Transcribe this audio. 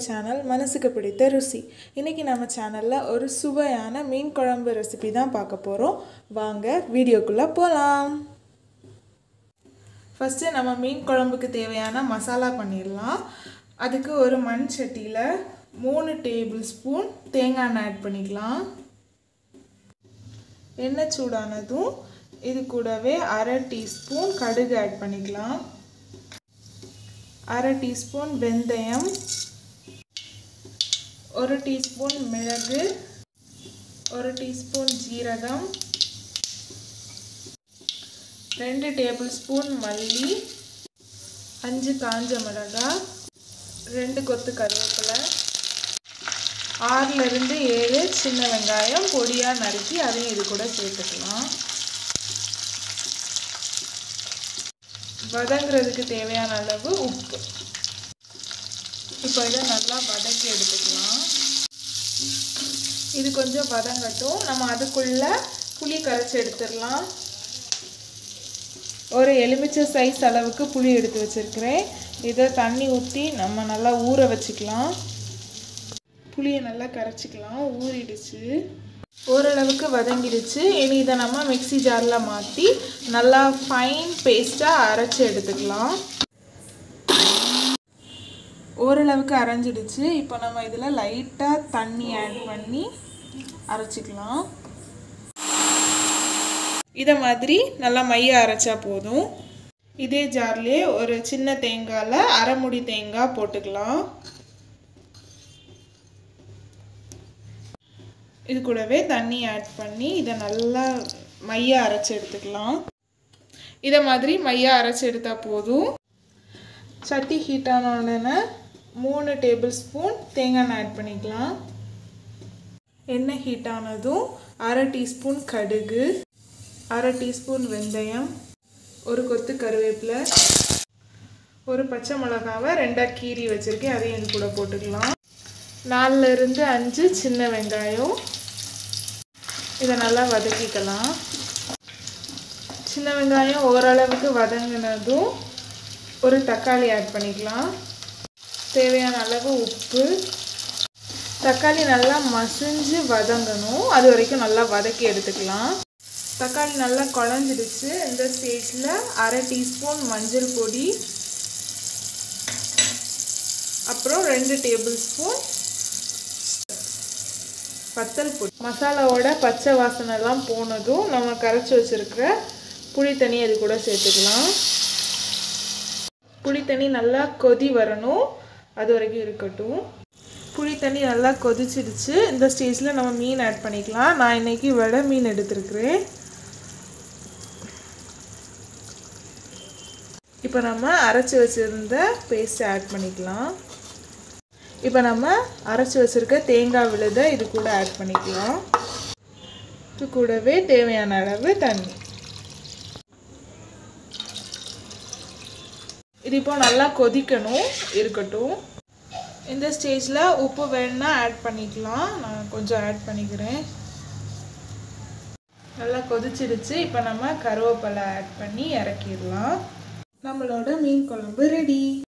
channel மனசுக்கு பிடித்த ருசி இன்றைக்கி நம்ம சேனலில் ஒரு சுவையான மீன் குழம்பு ரெசிபி தான் பார்க்க போகிறோம் வாங்க வீடியோக்குள்ளே போகலாம் ஃபஸ்ட்டு நம்ம மீன் குழம்புக்கு தேவையான மசாலா பண்ணிடலாம் அதுக்கு ஒரு மண் சட்டியில் மூணு டேபிள் ஸ்பூன் தேங்காய் எண்ணெய் ஆட் பண்ணிக்கலாம் எண்ணெய் சூடானதும் இது கூடவே அரை டீஸ்பூன் கடுகு ஆட் பண்ணிக்கலாம் அரை டீஸ்பூன் வெந்தயம் ஒரு டீஸ்பூன் மிளகு ஒரு டீஸ்பூன் ஜீரகம் ரெண்டு டேபிள் ஸ்பூன் மல்லி அஞ்சு காஞ்ச மிளகாய் ரெண்டு கொத்து கருவேப்பிலை ஆறுலேருந்து ஏழு சின்ன வெங்காயம் பொடியாக நறுக்கி அதையும் இது கூட சேர்த்துக்கலாம் வதங்குறதுக்கு தேவையான அளவு உப்பு இப்போ இதை நல்லா வதக்கி எடுத்துக்கலாம் இது கொஞ்சம் வதங்கட்டும் நம்ம அதுக்குள்ள புளி கரைச்சி எடுத்துடலாம் ஒரு எலுமிச்சை சைஸ் அளவுக்கு புளி எடுத்து வச்சுருக்கிறேன் இதை தண்ணி ஊற்றி நம்ம நல்லா ஊற வச்சுக்கலாம் புளியை நல்லா கரைச்சிக்கலாம் ஊறிடுச்சு ஓரளவுக்கு வதங்கிடுச்சு இனி இதை நம்ம மிக்சி ஜாரில் மாற்றி நல்லா ஃபைன் பேஸ்ட்டாக அரைச்சி எடுத்துக்கலாம் ஓரளவுக்கு அரைஞ்சிடுச்சு இப்போ நம்ம இதில் லைட்டாக தண்ணி ஆட் பண்ணி அரைச்சிக்கலாம் இதை மாதிரி நல்லா மைய அரைச்சா போதும் இதே ஜார்லேயே ஒரு சின்ன தேங்காயில் அரை முடி தேங்காய் போட்டுக்கலாம் இது கூடவே தண்ணி ஆட் பண்ணி இதை நல்லா மைய அரைச்சி எடுத்துக்கலாம் இதை மாதிரி மைய அரைச்சி எடுத்தால் போதும் சட்டி ஹீட் ஆன உடனே மூணு டேபிள் ஸ்பூன் தேங்காய் எண்ணெய் ஆட் பண்ணிக்கலாம் எண்ணெய் ஹீட் ஆனதும் அரை டீஸ்பூன் கடுகு அரை டீஸ்பூன் வெந்தயம் ஒரு கொத்து கருவேப்பிலை ஒரு பச்சை மிளகாவை ரெண்டாக கீரி வச்சுருக்கேன் அதையும் இது கூட போட்டுக்கலாம் நாலுலேருந்து அஞ்சு சின்ன வெங்காயம் இதை நல்லா வதக்கிக்கலாம் சின்ன வெங்காயம் ஓரளவுக்கு வதங்கினதும் ஒரு தக்காளி ஆட் பண்ணிக்கலாம் தேவையான அளவு உப்பு தக்காளி நல்லா மசிஞ்சு வதங்கணும் அது வரைக்கும் நல்லா வதக்கி எடுத்துக்கலாம் தக்காளி நல்லா குழஞ்சிடுச்சு இந்த ஸ்டேஜில் அரை டீஸ்பூன் மஞ்சள் பொடி அப்புறம் ரெண்டு டேபிள் ஸ்பூன் வத்தல் பொடி மசாலாவோட பச்சை வாசனைலாம் போனதும் நம்ம கரைச்சி வச்சுருக்கிற புளி தண்ணி அது கூட சேர்த்துக்கலாம் புளி தண்ணி நல்லா கொதி வரணும் அது வரைக்கும் இருக்கட்டும் புளி தண்ணி நல்லா கொதிச்சிடுச்சு இந்த ஸ்டேஜில் நம்ம மீன் ஆட் பண்ணிக்கலாம் நான் இன்றைக்கி வடை மீன் எடுத்துருக்குறேன் இப்போ நம்ம அரைச்சி வச்சுருந்த பேஸ்ட்டை ஆட் பண்ணிக்கலாம் இப்போ நம்ம அரைச்சி வச்சுருக்க தேங்காய் விழுதை இது கூட ஆட் பண்ணிக்கலாம் இது கூடவே தேவையான அளவு தண்ணி இது இப்போ நல்லா கொதிக்கணும் இருக்கட்டும் இந்த ஸ்டேஜில் உப்பு வேணுன்னா ஆட் பண்ணிக்கலாம் நான் கொஞ்சம் ஆட் பண்ணிக்கிறேன் நல்லா கொதிச்சிடுச்சு இப்போ நம்ம கருவேப்பிலை ஆட் பண்ணி இறக்கிடலாம் நம்மளோட மீன் குழம்பு ரெடி